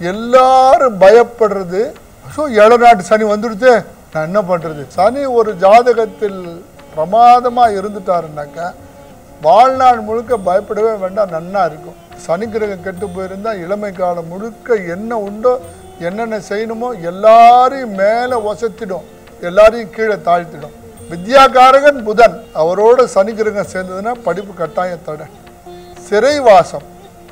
எல்லாரும் பயப்படுறது ஸோ ஏழநாட்டு சனி வந்துடுச்சு நான் என்ன பண்றது சனி ஒரு ஜாதகத்தில் பிரமாதமா இருந்துட்டாருனாக்கா வாழ்நாள் முழுக்க பயப்படவே வேண்டாம் நன்னா இருக்கும் சனி கிரகம் கெட்டு போயிருந்தா இளமை காலம் முழுக்க என்ன உண்டோ என்னென்ன செய்யணுமோ எல்லாரையும் மேலே ஒசத்திடும் எல்லாரையும் கீழே தாழ்த்திடும் வித்யாகாரகன் புதன் அவரோட சனி கிரகம் சேர்ந்ததுன்னா படிப்பு கட்டாயம் தடை சிறைவாசம்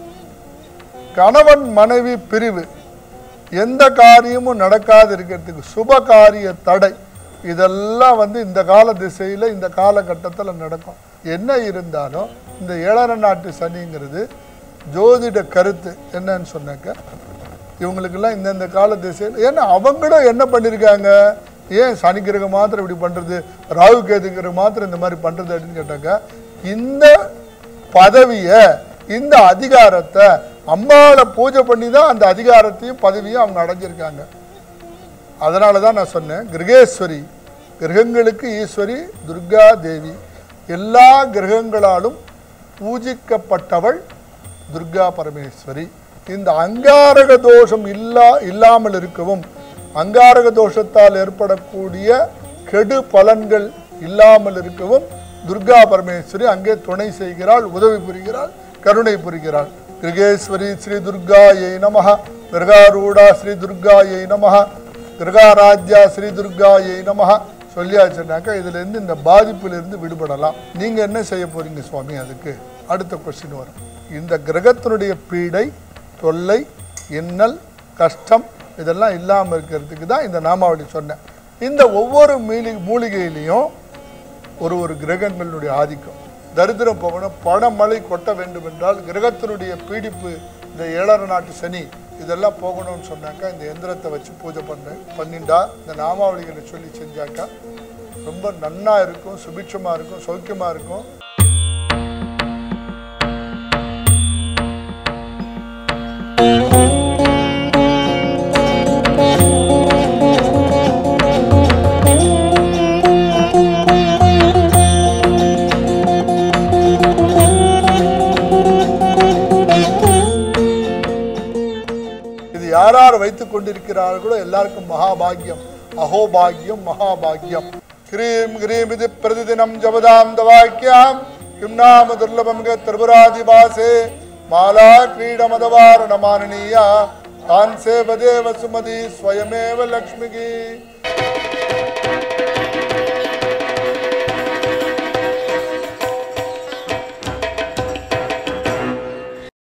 கணவன் மனைவி பிரிவு எந்த காரியமும் நடக்காது இருக்கிறதுக்கு சுப காரிய தடை இதெல்லாம் வந்து இந்த கால திசையில் இந்த காலகட்டத்தில் நடக்கும் என்ன இருந்தாலும் இந்த ஏழரை நாட்டு சனிங்கிறது ஜோதிட கருத்து என்னன்னு சொன்னாக்க இவங்களுக்கெல்லாம் இந்தந்த கால திசையில் ஏன்னா அவங்களும் என்ன பண்ணியிருக்காங்க ஏன் சனி கிரகம் மாத்திரம் இப்படி பண்ணுறது ராகு கேது கிரகம் மாத்திரம் இந்த மாதிரி பண்ணுறது அப்படின்னு கேட்டாக்க இந்த பதவியை இந்த அதிகாரத்தை அம்பாவை பூஜை பண்ணி தான் அந்த அதிகாரத்தையும் பதவியும் அவங்க அடைஞ்சிருக்காங்க அதனால தான் நான் சொன்னேன் கிரகேஸ்வரி கிரகங்களுக்கு ஈஸ்வரி துர்கா தேவி எல்லா கிரகங்களாலும் பூஜிக்கப்பட்டவள் துர்கா பரமேஸ்வரி இந்த அங்காரக தோஷம் இல்லா இல்லாமல் இருக்கவும் அங்காரக தோஷத்தால் ஏற்படக்கூடிய கெடு பலன்கள் இல்லாமல் இருக்கவும் துர்கா பரமேஸ்வரி அங்கே துணை செய்கிறாள் உதவி புரிகிறாள் கருணை புரிகிறாள் கிருகேஸ்வரி ஸ்ரீ துர்காயை நமஹ கிரகாரூடா ஸ்ரீ துர்காயை நமஹ கிரகாராஜ்யா ஸ்ரீ துர்காயை நமஹ சொல்லியாச்சுனாக்கா இதுலேருந்து இந்த பாதிப்பிலிருந்து விடுபடலாம் நீங்கள் என்ன செய்ய போறீங்க சுவாமி அதுக்கு அடுத்த கொஸ்டின் வரும் இந்த கிரகத்தினுடைய பீடை தொல்லை இன்னல் கஷ்டம் இதெல்லாம் இல்லாமல் இருக்கிறதுக்கு தான் இந்த நாமாவளி சொன்னேன் இந்த ஒவ்வொரு மீலி மூலிகையிலையும் ஒரு ஒரு கிரகங்களுடைய ஆதிக்கம் தரித்திரம் போகணும் பணமழை கொட்ட வேண்டும் என்றால் கிரகத்தினுடைய பீடிப்பு இந்த ஏழரை நாட்டு சனி இதெல்லாம் போகணும்னு சொன்னாக்கா இந்த எந்திரத்தை வச்சு பூஜை பண்ண பண்ணிண்டா இந்த நாமாவளிகளை சொல்லி செஞ்சாக்கா ரொம்ப நன்னா இருக்கும் சுபிட்சமாக இருக்கும் சௌக்கியமாக இருக்கும் இது யார் யார் வைத்துக் கொண்டிருக்கிறார்களோ எல்லாருக்கும் மகாபாகியம் அஹோபாகியம் மகாபாகியம் கிரீம் கிரீம் இது பிரதிதினம் ஜபதாம் தவாக்கியாம் கிம் நாம துர்லபம் திரிபுராதிவாசே மாலா கிரீடமதவாரண மானனீயா தான் சேவதேவ சுமதி ஸ்வயமேவ லக்ஷ்மிகி